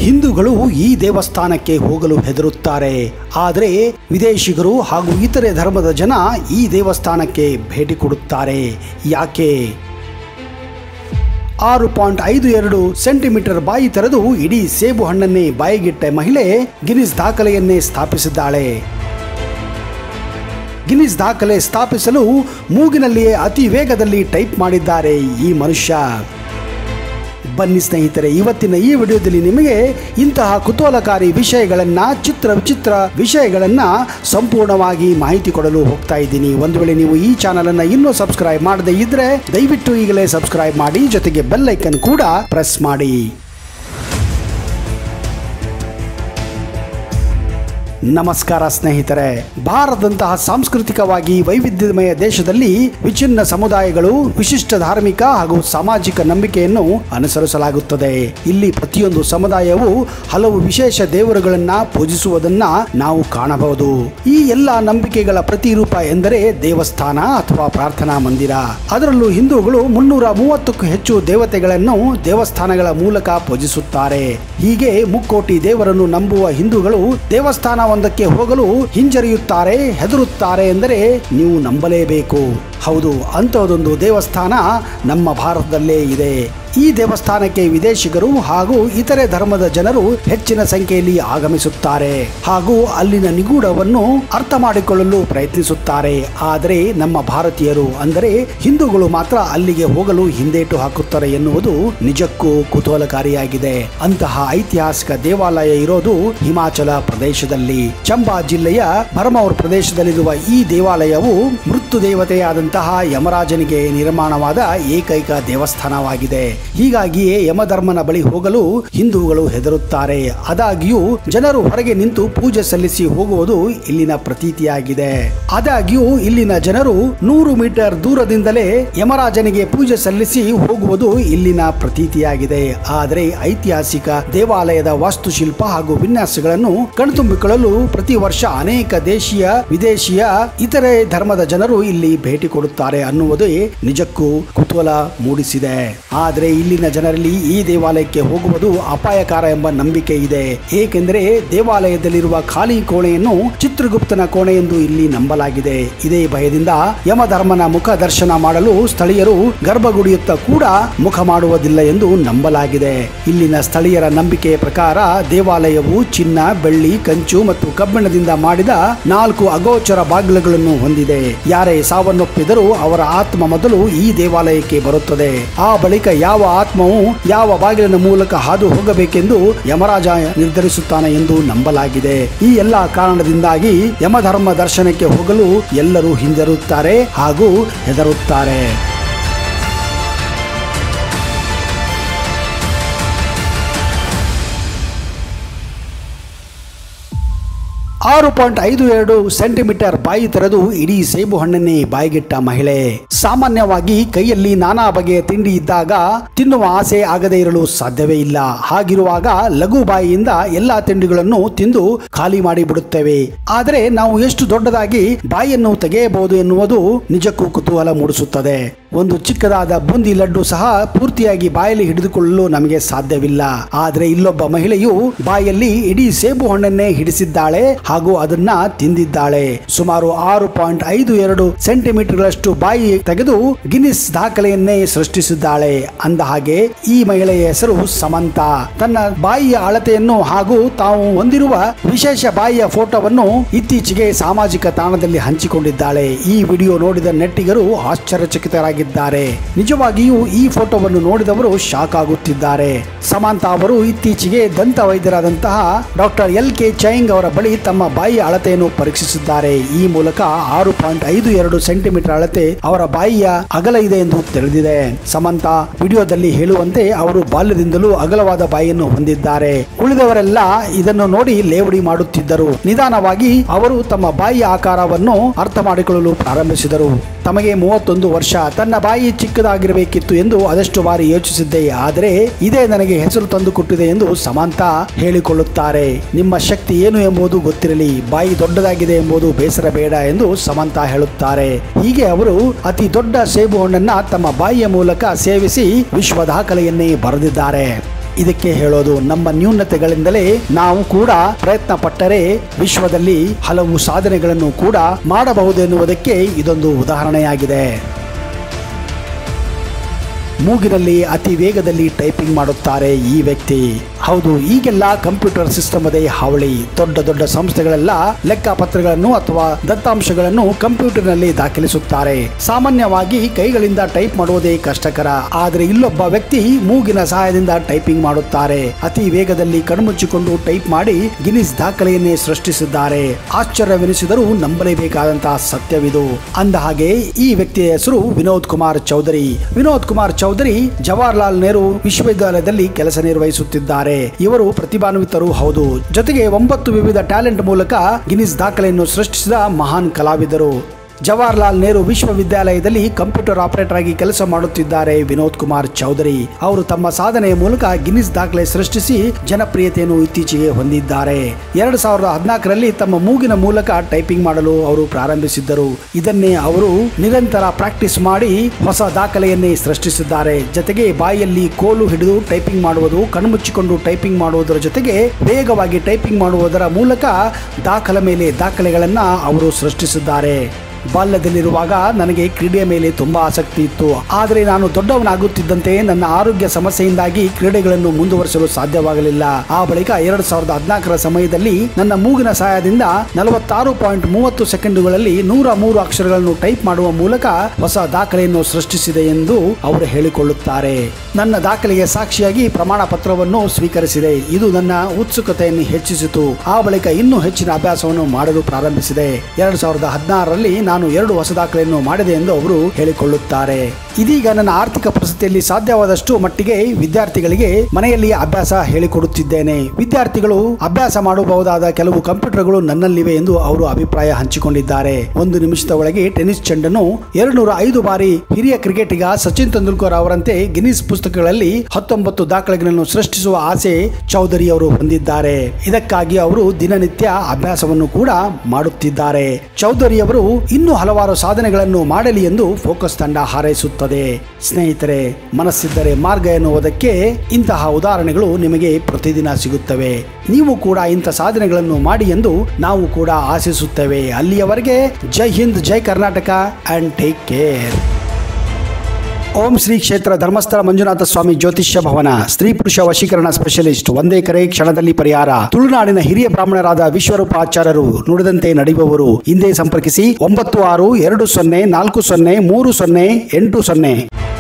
ಹಿಂದೂಗಳು ಈ ದೇವಸ್ಥಾನಕ್ಕೆ ಹೋಗಲು ಹೆದರುತ್ತಾರೆ ಆದರೆ ವಿದೇಶಿಗರು ಹಾಗೂ ಇತರೆ ಧರ್ಮದ ಜನ ಈ ದೇವಸ್ಥಾನಕ್ಕೆ ಭೇಟಿ ಕೊಡುತ್ತಾರೆ ಯಾಕೆ ಆರು ಪಾಯಿಂಟ್ ಐದು ಎರಡು ಸೆಂಟಿಮೀಟರ್ ಬಾಯಿ ತೆರೆದು ಇಡೀ ಸೇಬು ಹಣ್ಣನ್ನೇ ಬಾಯಿಗಿಟ್ಟ ಮಹಿಳೆ ಗಿನಿಸ್ ದಾಖಲೆಯನ್ನೇ ಸ್ಥಾಪಿಸಿದ್ದಾಳೆ ಗಿನಿಸ್ ದಾಖಲೆ ಸ್ಥಾಪಿಸಲು ಮೂಗಿನಲ್ಲಿಯೇ ಅತಿ ವೇಗದಲ್ಲಿ ಟೈಪ್ ಮಾಡಿದ್ದಾರೆ ಈ ಮನುಷ್ಯ ಬನ್ನಿ ಸ್ನೇಹಿತರೆ ಇವತ್ತಿನ ಈ ವಿಡಿಯೋದಲ್ಲಿ ನಿಮಗೆ ಇಂತಹ ಕುತೂಹಲಕಾರಿ ವಿಷಯಗಳನ್ನ ಚಿತ್ರ ವಿಚಿತ್ರ ವಿಷಯಗಳನ್ನ ಸಂಪೂರ್ಣವಾಗಿ ಮಾಹಿತಿ ಕೊಡಲು ಹೋಗ್ತಾ ಇದ್ದೀನಿ ಒಂದು ವೇಳೆ ನೀವು ಈ ಚಾನಲ್ ಅನ್ನ ಇನ್ನೂ ಸಬ್ಸ್ಕ್ರೈಬ್ ಮಾಡದೇ ಇದ್ರೆ ದಯವಿಟ್ಟು ಈಗಲೇ ಸಬ್ಸ್ಕ್ರೈಬ್ ಮಾಡಿ ಜೊತೆಗೆ ಬೆಲ್ ಐಕನ್ ಕೂಡ ಪ್ರೆಸ್ ಮಾಡಿ ನಮಸ್ಕಾರ ಸ್ನೇಹಿತರೆ ಭಾರತದಂತಹ ಸಾಂಸ್ಕೃತಿಕವಾಗಿ ವೈವಿಧ್ಯಮಯ ದೇಶದಲ್ಲಿ ವಿಚ್ಛಿನ್ನ ಸಮುದಾಯಗಳು ವಿಶಿಷ್ಟ ಧಾರ್ಮಿಕ ಹಾಗೂ ಸಾಮಾಜಿಕ ನಂಬಿಕೆಯನ್ನು ಅನುಸರಿಸಲಾಗುತ್ತದೆ ಇಲ್ಲಿ ಪ್ರತಿಯೊಂದು ಸಮುದಾಯವು ಹಲವು ವಿಶೇಷ ದೇವರುಗಳನ್ನ ಪೂಜಿಸುವುದನ್ನ ನಾವು ಕಾಣಬಹುದು ಈ ಎಲ್ಲ ನಂಬಿಕೆಗಳ ಪ್ರತಿರೂಪ ಎಂದರೆ ದೇವಸ್ಥಾನ ಅಥವಾ ಪ್ರಾರ್ಥನಾ ಮಂದಿರ ಅದರಲ್ಲೂ ಹಿಂದೂಗಳು ಮುನ್ನೂರ ಮೂವತ್ತಕ್ಕೂ ಹೆಚ್ಚು ದೇವತೆಗಳನ್ನು ದೇವಸ್ಥಾನಗಳ ಮೂಲಕ ಪೂಜಿಸುತ್ತಾರೆ ಹೀಗೆ ಮುಕ್ಕೋಟಿ ದೇವರನ್ನು ನಂಬುವ ಹಿಂದೂಗಳು ದೇವಸ್ಥಾನ ಒಂದಕ್ಕೆ ಹೋಗಲು ಹಿಂಜರಿಯುತ್ತಾರೆ ಹೆದರುತ್ತಾರೆ ಎಂದರೆ ನೀವು ನಂಬಲೇಬೇಕು ಹೌದು ಅಂಥದೊಂದು ದೇವಸ್ಥಾನ ನಮ್ಮ ಭಾರತದಲ್ಲೇ ಇದೆ ಈ ದೇವಸ್ಥಾನಕ್ಕೆ ವಿದೇಶಿಗರು ಹಾಗೂ ಇತರೆ ಧರ್ಮದ ಜನರು ಹೆಚ್ಚಿನ ಸಂಖ್ಯೆಯಲ್ಲಿ ಆಗಮಿಸುತ್ತಾರೆ ಹಾಗೂ ಅಲ್ಲಿನ ನಿಗೂಢವನ್ನು ಅರ್ಥ ಮಾಡಿಕೊಳ್ಳಲು ಪ್ರಯತ್ನಿಸುತ್ತಾರೆ ಆದರೆ ನಮ್ಮ ಭಾರತೀಯರು ಅಂದರೆ ಹಿಂದೂಗಳು ಮಾತ್ರ ಅಲ್ಲಿಗೆ ಹೋಗಲು ಹಿಂದೇಟು ಹಾಕುತ್ತಾರೆ ಎನ್ನುವುದು ನಿಜಕ್ಕೂ ಕುತೂಹಲಕಾರಿಯಾಗಿದೆ ಅಂತಹ ಐತಿಹಾಸಿಕ ದೇವಾಲಯ ಇರೋದು ಹಿಮಾಚಲ ಪ್ರದೇಶದಲ್ಲಿ ಚಂಬಾ ಜಿಲ್ಲೆಯ ಭರಮೌರ್ ಪ್ರದೇಶದಲ್ಲಿರುವ ಈ ದೇವಾಲಯವು ಮೃತ್ಯು ದೇವತೆಯಾದಂತಹ ಯಮರಾಜನಿಗೆ ನಿರ್ಮಾಣವಾದ ಏಕೈಕ ದೇವಸ್ಥಾನವಾಗಿದೆ ಹೀಗಾಗಿಯೇ ಯಮಧರ್ಮನ ಬಳಿ ಹೋಗಲು ಹಿಂದೂಗಳು ಹೆದರುತ್ತಾರೆ ಆದಾಗ್ಯೂ ಜನರು ಹೊರಗೆ ನಿಂತು ಪೂಜೆ ಸಲ್ಲಿಸಿ ಹೋಗುವುದು ಇಲ್ಲಿನ ಪ್ರತೀತಿಯಾಗಿದೆ ಆದಾಗ್ಯೂ ಇಲ್ಲಿನ ಜನರು ನೂರು ಮೀಟರ್ ದೂರದಿಂದಲೇ ಯಮರಾಜನಿಗೆ ಪೂಜೆ ಸಲ್ಲಿಸಿ ಹೋಗುವುದು ಇಲ್ಲಿನ ಪ್ರತೀತಿಯಾಗಿದೆ ಆದರೆ ಐತಿಹಾಸಿಕ ದೇವಾಲಯದ ವಾಸ್ತುಶಿಲ್ಪ ಹಾಗೂ ವಿನ್ಯಾಸಗಳನ್ನು ಕಣ್ತುಂಬಿಕೊಳ್ಳಲು ಪ್ರತಿ ವರ್ಷ ಅನೇಕ ದೇಶೀಯ ವಿದೇಶಿಯ ಇತರೆ ಧರ್ಮದ ಜನರು ಇಲ್ಲಿ ಭೇಟಿ ಕೊಡುತ್ತಾರೆ ಅನ್ನುವುದೇ ನಿಜಕ್ಕೂ ಕುತೂಹಲ ಮೂಡಿಸಿದೆ ಆದರೆ ಇಲ್ಲಿನ ಜನರಲ್ಲಿ ಈ ದೇವಾಲಯಕ್ಕೆ ಹೋಗುವುದು ಅಪಾಯಕಾರ ಎಂಬ ನಂಬಿಕೆ ಇದೆ ಏಕೆಂದರೆ ದೇವಾಲಯದಲ್ಲಿರುವ ಖಾಲಿ ಕೋಣೆಯನ್ನು ಚಿತ್ರಗುಪ್ತನ ಕೋಣೆ ಎಂದು ಇಲ್ಲಿ ನಂಬಲಾಗಿದೆ ಇದೇ ಭಯದಿಂದ ಯಮಧರ್ಮನ ಮುಖ ದರ್ಶನ ಮಾಡಲು ಸ್ಥಳೀಯರು ಗರ್ಭಗುಡಿಯತ್ತ ಕೂಡ ಮುಖ ಮಾಡುವುದಿಲ್ಲ ಎಂದು ನಂಬಲಾಗಿದೆ ಇಲ್ಲಿನ ಸ್ಥಳೀಯರ ನಂಬಿಕೆಯ ಪ್ರಕಾರ ದೇವಾಲಯವು ಚಿನ್ನ ಬೆಳ್ಳಿ ಕಂಚು ಮತ್ತು ಕಬ್ಬಿಣದಿಂದ ಮಾಡಿದ ನಾಲ್ಕು ಅಗೋಚರ ಬಾಗಿಲುಗಳನ್ನು ಹೊಂದಿದೆ ಯಾರೇ ಸಾವನ್ನಪ್ಪಿದರೂ ಅವರ ಆತ್ಮ ಮೊದಲು ಈ ದೇವಾಲಯಕ್ಕೆ ಬರುತ್ತದೆ ಆ ಬಳಿಕ ಯಾವ ಆತ್ಮವು ಯಾವ ಬಾಗಿಲಿನ ಮೂಲಕ ಹಾದು ಹೋಗಬೇಕೆಂದು ಯಮರಾಜ ನಿರ್ಧರಿಸುತ್ತಾನೆ ಎಂದು ನಂಬಲಾಗಿದೆ ಈ ಎಲ್ಲ ಕಾರಣದಿಂದಾಗಿ ಯಮಧರ್ಮ ದರ್ಶನಕ್ಕೆ ಹೋಗಲು ಎಲ್ಲರೂ ಹಿಂಜರುತ್ತಾರೆ ಹಾಗೂ ಹೆದರುತ್ತಾರೆ ಆರು ಪಾಯಿಂಟ್ ಐದು ಎರಡು ಸೆಂಟಿಮೀಟರ್ ಬಾಯಿ ತೆರೆದು ಇಡೀ ಸೇಬು ಹಣ್ಣನ್ನೇ ಬಾಯಿಗಿಟ್ಟ ಮಹಿಳೆ ಸಾಮಾನ್ಯವಾಗಿ ಕೈಯಲ್ಲಿ ನಾನಾ ಬಗೆಯ ತಿಂಡಿ ಇದ್ದಾಗ ತಿನ್ನುವ ಆಸೆ ಆಗದೇ ಇರಲು ಸಾಧ್ಯವೇ ಇಲ್ಲ ಹಾಗಿರುವಾಗ ಲಘು ಬಾಯಿಯಿಂದ ಎಲ್ಲಾ ತಿಂಡಿಗಳನ್ನು ತಿಂದು ಖಾಲಿ ಮಾಡಿ ಬಿಡುತ್ತೇವೆ ಆದರೆ ನಾವು ಎಷ್ಟು ದೊಡ್ಡದಾಗಿ ಬಾಯಿಯನ್ನು ತೆಗೆಯಬಹುದು ಎನ್ನುವುದು ನಿಜಕ್ಕೂ ಕುತೂಹಲ ಮೂಡಿಸುತ್ತದೆ ಒಂದು ಚಿಕ್ಕದಾದ ಬೂಂದಿ ಲಡ್ಡು ಸಹ ಪೂರ್ತಿಯಾಗಿ ಬಾಯಲ್ಲಿ ಹಿಡಿದುಕೊಳ್ಳಲು ನಮಗೆ ಸಾಧ್ಯವಿಲ್ಲ ಆದರೆ ಇಲ್ಲೊಬ್ಬ ಮಹಿಳೆಯು ಬಾಯಲ್ಲಿ ಇಡೀ ಸೇಬು ಹಣ್ಣನ್ನೇ ಹಿಡಿಸಿದ್ದಾಳೆ ಹಾಗೂ ಅದನ್ನ ತಿಂದಿದ್ದಾಳೆ ಸುಮಾರು ಆರು ಪಾಯಿಂಟ್ ಐದು ಎರಡು ಸೆಂಟಿಮೀಟರ್ಗಳಷ್ಟು ಬಾಯಿ ತೆಗೆದು ಗಿನ್ನಿಸ್ ದಾಖಲೆಯನ್ನೇ ಸೃಷ್ಟಿಸಿದ್ದಾಳೆ ಅಂದ ಹಾಗೆ ಈ ಮಹಿಳೆಯ ಹೆಸರು ಸಮಂತ ತನ್ನ ಬಾಯಿಯ ಅಳತೆಯನ್ನು ಹಾಗೂ ತಾವು ಹೊಂದಿರುವ ವಿಶೇಷ ಬಾಯಿಯ ಫೋಟೋವನ್ನು ಇತ್ತೀಚೆಗೆ ಸಾಮಾಜಿಕ ತಾಣದಲ್ಲಿ ಹಂಚಿಕೊಂಡಿದ್ದಾಳೆ ಈ ವಿಡಿಯೋ ನೋಡಿದ ನೆಟ್ಟಿಗರು ಆಶ್ಚರ್ಯಚಕಿತರಾಗಿದ್ದಾರೆ ನಿಜವಾಗಿಯೂ ಈ ಫೋಟೋವನ್ನು ನೋಡಿದವರು ಶಾಕ್ ಆಗುತ್ತಿದ್ದಾರೆ ಸಮಾಂತ ಅವರು ಇತ್ತೀಚೆಗೆ ದಂತ ವೈದ್ಯರಾದಂತಹ ಡಾಕ್ಟರ್ ಎಲ್ ಕೆ ಚೈಂಗ್ ಅವರ ಬಳಿ ತಮ್ಮ ಬಾಯಿಯ ಅಳತೆಯನ್ನು ಪರೀಕ್ಷಿಸಿದ್ದಾರೆ ಈ ಮೂಲಕ ಆರು ಪಾಯಿಂಟ್ ಐದು ಎರಡು ಸೆಂಟಿಮೀಟರ್ ಅಳತೆ ಅವರ ಬಾಯಿಯ ಅಗಲ ಇದೆ ಎಂದು ತಿಳಿದಿದೆ ಸಮಂತ ವಿಡಿಯೋದಲ್ಲಿ ಹೇಳುವಂತೆ ಅವರು ಬಾಲ್ಯದಿಂದಲೂ ಅಗಲವಾದ ಬಾಯಿಯನ್ನು ಹೊಂದಿದ್ದಾರೆ ಉಳಿದವರೆಲ್ಲ ಇದನ್ನು ನೋಡಿ ಲೇವಡಿ ಮಾಡುತ್ತಿದ್ದರು ನಿಧಾನವಾಗಿ ಅವರು ತಮ್ಮ ಬಾಯಿಯ ಆಕಾರವನ್ನು ಅರ್ಥ ಮಾಡಿಕೊಳ್ಳಲು ಪ್ರಾರಂಭಿಸಿದರು ತಮಗೆ ಮೂವತ್ತೊಂದು ವರ್ಷ ತನ್ನ ಬಾಯಿ ಚಿಕ್ಕದಾಗಿರಬೇಕಿತ್ತು ಎಂದು ಅದೆಷ್ಟು ಬಾರಿ ಯೋಚಿಸಿದ್ದೆ ಆದರೆ ಇದೇ ನನಗೆ ಹೆಸರು ತಂದು ಕೊಟ್ಟಿದೆ ಎಂದು ಸಮಾಂತ ಹೇಳಿಕೊಳ್ಳುತ್ತಾರೆ ನಿಮ್ಮ ಶಕ್ತಿ ಏನು ಎಂಬುದು ಗೊತ್ತಿರಲಿ ಬಾಯಿ ದೊಡ್ಡದಾಗಿದೆ ಎಂಬುದು ಬೇಸರ ಬೇಡ ಎಂದು ಸಮಂತ ಹೇಳುತ್ತಾರೆ ಹೀಗೆ ಅವರು ಅತಿ ದೊಡ್ಡ ಸೇಬು ಹಣ್ಣನ್ನ ತಮ್ಮ ಬಾಯಿಯ ಮೂಲಕ ಸೇವಿಸಿ ವಿಶ್ವ ದಾಖಲೆಯನ್ನೇ ಬರೆದಿದ್ದಾರೆ ಇದಕ್ಕೆ ಹೇಳೋದು ನಮ್ಮ ನ್ಯೂನತೆಗಳಿಂದಲೇ ನಾವು ಕೂಡ ಪ್ರಯತ್ನ ಪಟ್ಟರೆ ವಿಶ್ವದಲ್ಲಿ ಹಲವು ಸಾಧನೆಗಳನ್ನು ಕೂಡ ಮಾಡಬಹುದೆನ್ನುವುದಕ್ಕೆ ಇದೊಂದು ಉದಾಹರಣೆಯಾಗಿದೆ ಮೂಗಿನಲ್ಲಿ ಅತಿ ವೇಗದಲ್ಲಿ ಟೈಪಿಂಗ್ ಮಾಡುತ್ತಾರೆ ಈ ವ್ಯಕ್ತಿ ಹೌದು ಈಗೆಲ್ಲ ಕಂಪ್ಯೂಟರ್ ಸಿಸ್ಟಮ್ ಅದೇ ಹಾವಳಿ ದೊಡ್ಡ ದೊಡ್ಡ ಸಂಸ್ಥೆಗಳೆಲ್ಲ ಲೆಕ್ಕಪತ್ರಗಳನ್ನು ಅಥವಾ ದತ್ತಾಂಶಗಳನ್ನು ಕಂಪ್ಯೂಟರ್ನಲ್ಲಿ ದಾಖಲಿಸುತ್ತಾರೆ ಸಾಮಾನ್ಯವಾಗಿ ಕೈಗಳಿಂದ ಟೈಪ್ ಮಾಡುವುದೇ ಕಷ್ಟಕರ ಆದರೆ ಇಲ್ಲೊಬ್ಬ ವ್ಯಕ್ತಿ ಮೂಗಿನ ಸಹಾಯದಿಂದ ಟೈಪಿಂಗ್ ಮಾಡುತ್ತಾರೆ ಅತಿ ವೇಗದಲ್ಲಿ ಕಣ್ಮುಚ್ಚಿಕೊಂಡು ಟೈಪ್ ಮಾಡಿ ಗಿನಿಸ್ ದಾಖಲೆಯನ್ನೇ ಸೃಷ್ಟಿಸಿದ್ದಾರೆ ಆಶ್ಚರ್ಯವೆನಿಸಿದರೂ ನಂಬಲೇಬೇಕಾದಂತಹ ಸತ್ಯವಿದು ಅಂದ ಹಾಗೆ ಈ ವ್ಯಕ್ತಿಯ ಹೆಸರು ವಿನೋದ್ ಕುಮಾರ್ ಚೌಧರಿ ವಿನೋದ್ ಕುಮಾರ್ ಚೌಧರಿ ಜವಾಹರ್ಲಾಲ್ ನೆಹರು ವಿಶ್ವವಿದ್ಯಾಲಯದಲ್ಲಿ ಕೆಲಸ ನಿರ್ವಹಿಸುತ್ತಿದ್ದಾರೆ ಇವರು ಪ್ರತಿಭಾನ್ವಿತರು ಹೌದು ಜೊತೆಗೆ ಒಂಬತ್ತು ವಿವಿಧ ಟ್ಯಾಲೆಂಟ್ ಮೂಲಕ ಗಿನಿಸ್ ದಾಖಲೆಯನ್ನು ಸೃಷ್ಟಿಸಿದ ಮಹಾನ್ ಕಲಾವಿದರು ಜವಾಹರ್ಲಾಲ್ ನೆಹರು ವಿಶ್ವವಿದ್ಯಾಲಯದಲ್ಲಿ ಕಂಪ್ಯೂಟರ್ ಆಪರೇಟರ್ ಆಗಿ ಕೆಲಸ ಮಾಡುತ್ತಿದ್ದಾರೆ ವಿನೋದ್ ಕುಮಾರ್ ಚೌಧರಿ ಅವರು ತಮ್ಮ ಸಾಧನೆಯ ಮೂಲಕ ಗಿನ್ನಿಸ್ ದಾಖಲೆ ಸೃಷ್ಟಿಸಿ ಜನಪ್ರಿಯತೆಯನ್ನು ಇತ್ತೀಚೆಗೆ ಹೊಂದಿದ್ದಾರೆ ಎರಡು ಸಾವಿರದ ಹದಿನಾಲ್ಕರಲ್ಲಿ ತಮ್ಮ ಮೂಗಿನ ಮೂಲಕ ಟೈಪಿಂಗ್ ಮಾಡಲು ಅವರು ಪ್ರಾರಂಭಿಸಿದ್ದರು ಇದನ್ನೇ ಅವರು ನಿರಂತರ ಪ್ರಾಕ್ಟೀಸ್ ಮಾಡಿ ಹೊಸ ದಾಖಲೆಯನ್ನೇ ಸೃಷ್ಟಿಸಿದ್ದಾರೆ ಜೊತೆಗೆ ಬಾಯಲ್ಲಿ ಕೋಲು ಹಿಡಿದು ಟೈಪಿಂಗ್ ಮಾಡುವುದು ಕಣ್ಮುಚ್ಚಿಕೊಂಡು ಟೈಪಿಂಗ್ ಮಾಡುವುದರ ಜೊತೆಗೆ ವೇಗವಾಗಿ ಟೈಪಿಂಗ್ ಮಾಡುವುದರ ಮೂಲಕ ದಾಖಲೆ ಮೇಲೆ ದಾಖಲೆಗಳನ್ನ ಅವರು ಸೃಷ್ಟಿಸಿದ್ದಾರೆ ಬಾಲ್ಯದಲ್ಲಿರುವಾಗ ನನಗೆ ಕ್ರೀಡೆಯ ಮೇಲೆ ತುಂಬಾ ಆಸಕ್ತಿ ಇತ್ತು ಆದರೆ ನಾನು ದೊಡ್ಡವನಾಗುತ್ತಿದ್ದಂತೆ ನನ್ನ ಆರೋಗ್ಯ ಸಮಸ್ಯೆಯಿಂದಾಗಿ ಕ್ರೀಡೆಗಳನ್ನು ಮುಂದುವರಿಸಲು ಸಾಧ್ಯವಾಗಲಿಲ್ಲ ಆ ಬಳಿಕ ಎರಡು ಸಾವಿರದ ಹದಿನಾಲ್ಕರ ಸಮಯದಲ್ಲಿ ನನ್ನ ಮೂಗಿನ ಸಹಾಯದಿಂದ ನಲವತ್ತಾರು ಪಾಯಿಂಟ್ ಮೂವತ್ತು ಸೆಕೆಂಡುಗಳಲ್ಲಿ ನೂರ ಮೂರು ಅಕ್ಷರಗಳನ್ನು ಟೈಪ್ ಮಾಡುವ ಮೂಲಕ ಹೊಸ ದಾಖಲೆಯನ್ನು ಸೃಷ್ಟಿಸಿದೆ ಎಂದು ಅವರು ಹೇಳಿಕೊಳ್ಳುತ್ತಾರೆ ನನ್ನ ದಾಖಲೆಗೆ ಸಾಕ್ಷಿಯಾಗಿ ಪ್ರಮಾಣ ಪತ್ರವನ್ನು ಸ್ವೀಕರಿಸಿದೆ ಇದು ನನ್ನ ಉತ್ಸುಕತೆಯನ್ನು ಹೆಚ್ಚಿಸಿತು ಆ ಬಳಿಕ ಇನ್ನೂ ಹೆಚ್ಚಿನ ಅಭ್ಯಾಸವನ್ನು ಮಾಡಲು ಪ್ರಾರಂಭಿಸಿದೆ ಎರಡು ಸಾವಿರದ ಹದಿನಾರರಲ್ಲಿ ನಾನು ಎರಡು ಹೊಸ ದಾಖಲೆಯನ್ನು ಮಾಡಿದೆ ಎಂದು ಅವರು ಹೇಳಿಕೊಳ್ಳುತ್ತಾರೆ ಇದೀಗ ನನ್ನ ಆರ್ಥಿಕ ಪರಿಸ್ಥಿತಿಯಲ್ಲಿ ಸಾಧ್ಯವಾದಷ್ಟು ಮಟ್ಟಿಗೆ ವಿದ್ಯಾರ್ಥಿಗಳಿಗೆ ಮನೆಯಲ್ಲಿ ಅಭ್ಯಾಸ ಹೇಳಿಕೊಡುತ್ತಿದ್ದೇನೆ ವಿದ್ಯಾರ್ಥಿಗಳು ಅಭ್ಯಾಸ ಮಾಡಬಹುದಾದ ಕೆಲವು ಕಂಪ್ಯೂಟರ್ಗಳು ನನ್ನಲ್ಲಿವೆ ಎಂದು ಅವರು ಅಭಿಪ್ರಾಯ ಹಂಚಿಕೊಂಡಿದ್ದಾರೆ ಒಂದು ನಿಮಿಷದ ಒಳಗೆ ಟೆನ್ನಿಸ್ ಚೆಂಡನ್ನು ಎರಡ್ನೂರ ಐದು ಬಾರಿ ಹಿರಿಯ ಕ್ರಿಕೆಟಿಗ ಸಚಿನ್ ತೆಂಡೂಲ್ಕರ್ ಅವರಂತೆ ಗಿನ್ನಿಸ್ ಪುಸ್ತಕಗಳಲ್ಲಿ ಹತ್ತೊಂಬತ್ತು ದಾಖಲೆಗಳನ್ನು ಸೃಷ್ಟಿಸುವ ಆಸೆ ಚೌಧರಿ ಅವರು ಹೊಂದಿದ್ದಾರೆ ಇದಕ್ಕಾಗಿ ಅವರು ದಿನನಿತ್ಯ ಅಭ್ಯಾಸವನ್ನು ಕೂಡ ಮಾಡುತ್ತಿದ್ದಾರೆ ಚೌಧರಿ ಅವರು ಇನ್ನೂ ಹಲವಾರು ಸಾಧನೆಗಳನ್ನು ಮಾಡಲಿ ಎಂದು ಫೋಕಸ್ ತಂಡ ಹಾರೈಸುತ್ತದೆ ಸ್ನೇಹಿತರೆ ಮನಸ್ಸಿದ್ದರೆ ಮಾರ್ಗ ಎನ್ನುವುದಕ್ಕೆ ಇಂತಹ ಉದಾಹರಣೆಗಳು ನಿಮಗೆ ಪ್ರತಿದಿನ ಸಿಗುತ್ತವೆ ನೀವು ಕೂಡ ಇಂಥ ಸಾಧನೆಗಳನ್ನು ಮಾಡಿ ಎಂದು ನಾವು ಕೂಡ ಆಶಿಸುತ್ತೇವೆ ಅಲ್ಲಿಯವರೆಗೆ Jai Hind Jai Karnataka and take care Om Shri Kshetra Dharmasthala Manjunatha ಸ್ವಾಮಿ ಜ್ಯೋತಿಷ್ಯ ಭವನ ಸ್ತ್ರೀ ಪುರುಷ ವಶೀಕರಣ ಸ್ಪೆಷಲಿಸ್ಟ್ ಒಂದೇ ಕರೆ ಕ್ಷಣದಲ್ಲಿ ಪರಿಹಾರ ತುಳುನಾಡಿನ ಹಿರಿಯ ಬ್ರಾಹ್ಮಣರಾದ ವಿಶ್ವರೂಪ ಆಚಾರ್ಯರು ನುಡಿದಂತೆ ನಡೆಯುವವರು ಹಿಂದೆ ಸಂಪರ್ಕಿಸಿ ಒಂಬತ್ತು ಆರು ಎರಡು ಸೊನ್ನೆ ನಾಲ್ಕು ಸೊನ್ನೆ ಮೂರು ಸೊನ್ನೆ ಎಂಟು ಸೊನ್ನೆ